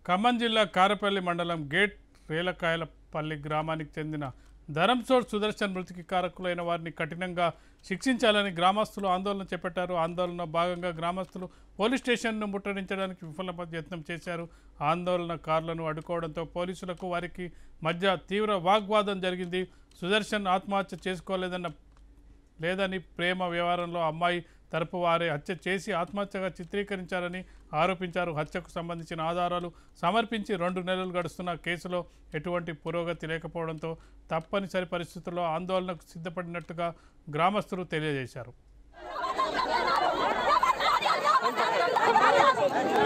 ఖమ్మం జిల్లా కారపల్లి మండలం గేట్ రేలకాయలపల్లి గ్రామానికి చెందిన ధరంసోడ్ సుదర్శన్ మృతికి కారకులైన వారిని కఠినంగా శిక్షించాలని గ్రామస్తులు ఆందోళన చేపట్టారు ఆందోళన భాగంగా గ్రామస్తులు పోలీస్ స్టేషన్ను ముట్టడించడానికి విఫల యత్నం చేశారు ఆందోళన కార్లను అడ్డుకోవడంతో పోలీసులకు వారికి మధ్య తీవ్ర వాగ్వాదం జరిగింది సుదర్శన్ ఆత్మహత్య చేసుకోలేదన్న లేదని ప్రేమ వ్యవహారంలో అమ్మాయి తరపు వారే హత్య చేసి ఆత్మహత్యగా చిత్రీకరించారని ఆరోపించారు హత్యకు సంబంధించిన ఆధారాలు సమర్పించి రెండు నెలలు గడుస్తున్న కేసులో ఎటువంటి పురోగతి లేకపోవడంతో తప్పనిసరి పరిస్థితుల్లో ఆందోళనకు సిద్ధపడినట్టుగా గ్రామస్తులు తెలియజేశారు